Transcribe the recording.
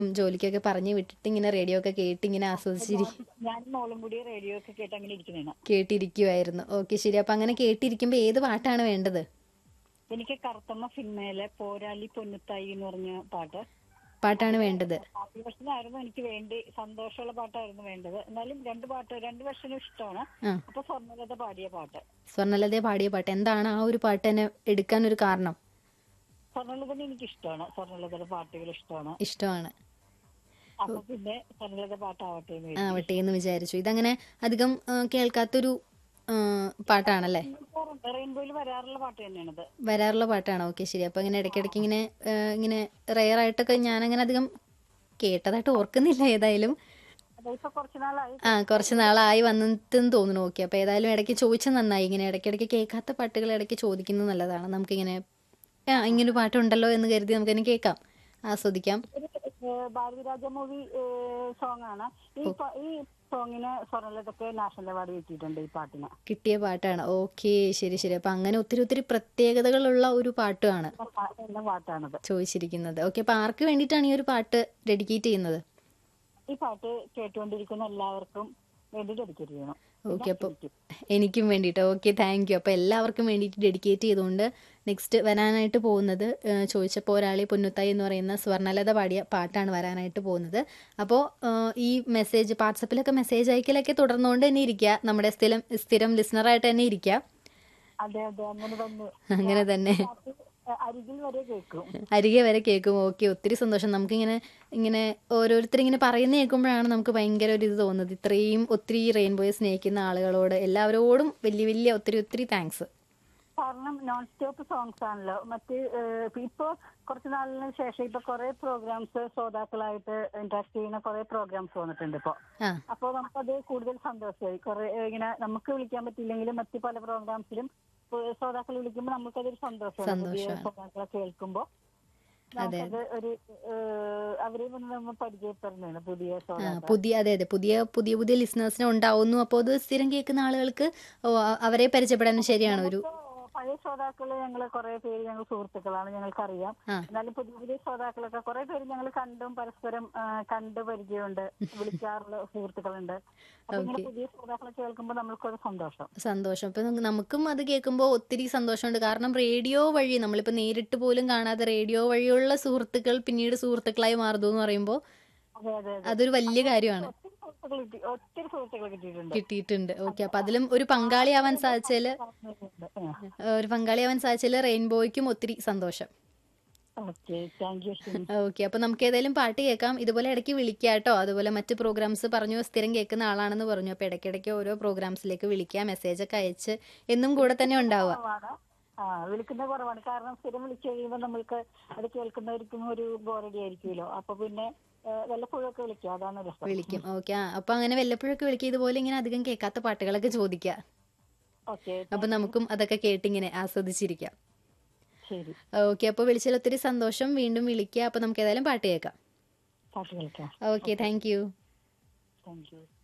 ജോലിക്കൊക്കെ പറഞ്ഞു വിട്ടിട്ട് ഇങ്ങനെ റേഡിയോ ഒക്കെ കേട്ട് ഇങ്ങനെ ആസ്വദിച്ചിരി ഞാൻ മോളും കൂടി റേഡിയോ ഒക്കെ കേട്ട് അങ്ങനെ ഇരിക്കുന്നതാണ് കേട്ടിരിക്കുമായിരുന്നു ഓക്കെ ശരി അപ്പൊ അങ്ങനെ കേട്ടിരിക്കുമ്പോ ഏത് പാട്ടാണ് വേണ്ടത് എനിക്ക് കറുത്തമ്മ സിനിമയിലെ പോരാളി പൊന്നുത്തായി എന്ന് പറഞ്ഞ പാട്ട് പാട്ടാണ് വേണ്ടത് ഹാപ്പി വെർഷനായിരുന്നു എനിക്ക് വേണ്ടി സന്തോഷമുള്ള പാട്ടായിരുന്നു വേണ്ടത് എന്നാലും രണ്ട് പാട്ട് രണ്ട് വെർഷനും ഇഷ്ടമാണ് ആ അപ്പൊ സ്വർണ്ണലത പാടിയ പാട്ട് സ്വർണ്ണലതയെ പാടിയ പാട്ട് എന്താണ് ആ ഒരു പാട്ട് തന്നെ എടുക്കാൻ ഒരു കാരണം സ്വർണ്ണലതനെ എനിക്ക് ഇഷ്ടമാണ് സ്വർണ്ണലതയുടെ പാട്ടുകൾ ഇഷ്ടമാണ് ഇഷ്ടമാണ് അപ്പൊ പിന്നെ സ്വർണ്ണലത പാട്ടാവട്ടെ എന്ന് വിചാരിച്ചു. ആവട്ടെ എന്ന് വിചാരിച്ചു ഇതങ്ങനെ അധികം ആ, കേൾക്കാത്തൊരു ആ, പാട്ടാണല്ലേ റെയിൻബോയിൽ വരാറുള്ള പാട്ട് തന്നെയാണത് വരാറുള്ള പാട്ടാണ് ഓക്കെ ശരി അപ്പൊ ഇങ്ങനെ ഇടയ്ക്കിടയ്ക്ക് ഇങ്ങനെ ആ, ഇങ്ങനെ റെയർ ആയിട്ടൊക്കെ ഞാനങ്ങനെ അധികം കേട്ടതായിട്ട് ഓർക്കുന്നില്ല ഏതായാലും അത് ഇപ്പൊ കുറച്ചു നാളായി ആ കുറച്ച് നാളായി വന്നിട്ടെന്ന് തോന്നുന്നു ഓക്കെ അപ്പൊ ഏതായാലും ഇടയ്ക്ക് ചോദിച്ച നന്നായി ഇങ്ങനെ ഇടയ്ക്കിടയ്ക്ക് കേൾക്കാത്ത പാട്ടുകൾ ഇടയ്ക്ക് ചോദിക്കുന്നത് നല്ലതാണ് നമുക്കിങ്ങനെ ആ ഇങ്ങനൊരു പാട്ടുണ്ടല്ലോ എന്ന് കരുതി നമുക്കിങ്ങനെ കേൾക്കാം ആസ്വദിക്കാം ഒരു ഏഹ്, ഭാരതിരാജ മൂവി സോങ് ആണ് ഈ പ- ഈ സോങ്ങിന് സ്വർണ്ണലതൊക്കെ നാഷണൽ അവാർഡ് കിട്ടിയിട്ടുണ്ട് ഈ പാട്ടിന് കിട്ടിയ പാട്ടാണ് ഓക്കെ ശരി ശരി അപ്പൊ അങ്ങനെ ഒത്തിരി ഒത്തിരി പ്രത്യേകതകളുള്ള ഒരു പാട്ടുമാണ് ആ പാ- എന്ന പാട്ടാണത് ചോദിച്ചിരിക്കുന്നത് ഓക്കെ അപ്പൊ ആർക്ക് വേണ്ടിയിട്ടാണ് ഈ ഒരു പാട്ട് ഡെഡിക്കേറ്റ് ചെയ്യുന്നത് ഈ പാട്ട് കേട്ടുകൊണ്ടിരിക്കുന്ന എല്ലാവർക്കും വേണ്ടി ഡെഡിക്കേറ്റ് ചെയ്യണം ഓക്കെ അപ്പോൾ എനിക്കും വേണ്ടിയിട്ട് ഓക്കെ താങ്ക് യു അപ്പോൾ എല്ലാവർക്കും വേണ്ടിയിട്ട് ഡെഡിക്കേറ്റ് ചെയ്തുകൊണ്ട് നെക്സ്റ്റ് വരാനായിട്ട് പോകുന്നത് ഏഹ്, ചോദിച്ചപ്പോൾ ഒരാളെ പൊന്നുത്തായി എന്ന് പറയുന്ന സ്വർണ്ണലത പാടിയ പാട്ടാണ് വരാനായിട്ട് പോകുന്നത് അപ്പോൾ ഈ മെസ്സേജ് വാട്സപ്പിലൊക്കെ മെസ്സേജ് അയക്കലൊക്കെ തുടർന്നുകൊണ്ട് തന്നെ ഇരിക്കുക നമ്മുടെ സ്ഥിരം സ്ഥിരം ലിസണറായിട്ട് തന്നെ ഇരിക്കുക അതെ അതെ അങ്ങനെ തന്നെ അങ്ങനെ തന്നെ പാട്ട് അരികിൽ വരെ കേൾക്കും അരികെ വരെ കേൾക്കും ഓക്കെ ഒത്തിരി സന്തോഷം നമുക്കിങ്ങനെ ഇങ്ങനെ ഓരോരുത്തർ ഇങ്ങനെ പറയുന്ന കേൾക്കുമ്പോഴാണ് നമുക്ക് ഭയങ്കര ഒരു ഇത് തോന്നുന്നത് ഇത്രയും ഒത്തിരി റെയിൻബോയെ സ്നേഹിക്കുന്ന ആളുകളോട് എല്ലാവരോടും വലിയ വലിയ ഒത്തിരി ഒത്തിരി താങ്ക്സ് കാരണം നോൺ സ്റ്റോപ്പ് സോങ്സ് ആണല്ലോ മറ്റ് ഏഹ്, ഇപ്പൊ കുറച്ച് നാളിന് ശേഷം ഇപ്പൊ കുറെ പ്രോഗ്രാംസ് ശ്രോതാക്കളായിട്ട് ഇന്ററാക്ട് ചെയ്യുന്ന കുറെ പ്രോഗ്രാംസ് വന്നിട്ടുണ്ട് ഇപ്പൊ ആ അപ്പോൾ നമുക്കത് കൂടുതൽ സന്തോഷമായി കുറെ ഏഹ്, ഇങ്ങനെ നമുക്ക് വിളിക്കാൻ പറ്റില്ലെങ്കിലും മറ്റു പല പ്രോഗ്രാംസിലും ഏഹ്, ശ്രോതാക്കൾ വിളിക്കുമ്പോൾ നമുക്കതൊരു സന്തോഷമാണ് പുതിയ സന്തോഷമാണ്. ശ്രോതാക്കളെ കേൾക്കുമ്പോൾ നമുക്കത് ഒരു ഏഹ്, അവരെ ഒന്ന് നമ്മൾ പരിചയപ്പെടുന്നതാണ് പുതിയ ആ, ശ്രോതാക്കൾ പുതിയ അതെ അതെ പുതിയ പുതിയ പുതിയ ലിസണേഴ്സിനെ ഉണ്ടാവുന്നു അപ്പോൾ അത് സ്ഥിരം കേൾക്കുന്ന ആളുകൾക്ക് ഓ, അ- അവരെ പരിചയപ്പെടാനും ശരിയാണ് ഒരു ഇപ്പൊ പഴയ ശ്രോതാക്കള് ഞങ്ങൾ കുറെ പേര് ഞങ്ങൾ സുഹൃത്തുക്കളാണ് ഞങ്ങൾക്കറിയാം ആ. എന്നാലും പുതിയ പുതിയ ശ്രോതാക്കളൊക്കെ കുറെ പേര് ഞങ്ങൾ കണ്ടും പരസ്പരം ആ, കണ്ട് പരിചയമുണ്ട് വിളിക്കാറുള്ള സുഹൃത്തുക്കളുണ്ട് അപ്പൊ ഇങ്ങനെ Okay. പുതിയ ശ്രോതാക്കളെ കേൾക്കുമ്പോൾ നമ്മൾക്കൊരു സന്തോഷം സന്തോഷം അപ്പം നമുക്ക് നമുക്കും അത് കേൾക്കുമ്പോൾ ഒത്തിരി സന്തോഷമുണ്ട് കാരണം റേഡിയോ വഴി നമ്മളിപ്പോൾ നേരിട്ട് പോലും കാണാതെ റേഡിയോ വഴിയുള്ള സുഹൃത്തുക്കൾ പിന്നീട് സുഹൃത്തുക്കളായി മാറുന്നു എന്ന് പറയുമ്പോൾ അതെ അതെ അതെ അതൊരു വലിയ കാര്യമാണ് ഒത്തിരി സുഹൃത്തുക്കൾ കിട്ടി ഒത്തിരി സുഹൃത്തുക്കൾ കിട്ടിയിട്ടുണ്ട് കിട്ടിയിട്ടുണ്ട് ഓക്കെ അപ്പം അതിലും ഒരു പങ്കാളിയാവാൻ സാധിച്ചാൽ ഒരു പങ്കാളിയാവാൻ സാധിച്ചാൽ റെയിൻബോയ്ക്കും ഒത്തിരി സന്തോഷം ഓക്കെ താങ്ക് യു ഓക്കെ അപ്പൊ നമുക്ക് ഏതായാലും പാട്ട് കേൾക്കാം ഇതുപോലെ ഇടയ്ക്ക് വിളിക്കുക കേട്ടോ അതുപോലെ മറ്റ് പ്രോഗ്രാംസ് പറഞ്ഞു സ്ഥിരം കേൾക്കുന്ന ആളാണെന്ന് പറഞ്ഞു അപ്പൊ ഇടയ്ക്കിടയ്ക്ക് ഓരോ പ്രോഗ്രാംസിലേക്ക് വിളിക്കുക മെസ്സേജ് ഒക്കെ അയച്ച് എന്നും കൂടെ തന്നെ ഉണ്ടാവുക കുറവാണ് ആ വിളിക്കുന്ന കുറവാണ് കാരണം സ്ഥിരം വിളിച്ചു കഴിയുമ്പോൾ നമ്മൾക്ക് അത് കേൾക്കുന്നവർക്കും ഒരു ബോറടി ആയിരിക്കുമല്ലോ അപ്പൊ പിന്നെ ഏഹ്, വല്ലപ്പോഴൊക്കെ വിളിക്കാം അതാണ് രസം വിളിക്കും ഓക്കെ ആ അപ്പൊ അങ്ങനെ വല്ലപ്പോഴൊക്കെ വിളിക്കുക ഇതുപോലെ ഇങ്ങനെ അധികം കേൾക്കാത്ത പാട്ടുകളൊക്കെ ചോദിക്കുക ഓക്കെ അപ്പൊ നമുക്കും അതൊക്കെ കേട്ടിങ്ങനെ ആസ്വദിച്ചിരിക്കാം ശരി ഓക്കെ അപ്പോൾ വിളിച്ചാൽ ഒത്തിരി സന്തോഷം വീണ്ടും വിളിക്കുക അപ്പൊ നമുക്ക് ഏതായാലും പാട്ട് കേൾക്കാം പാട്ട് കേൾക്കാം okay thank you thank U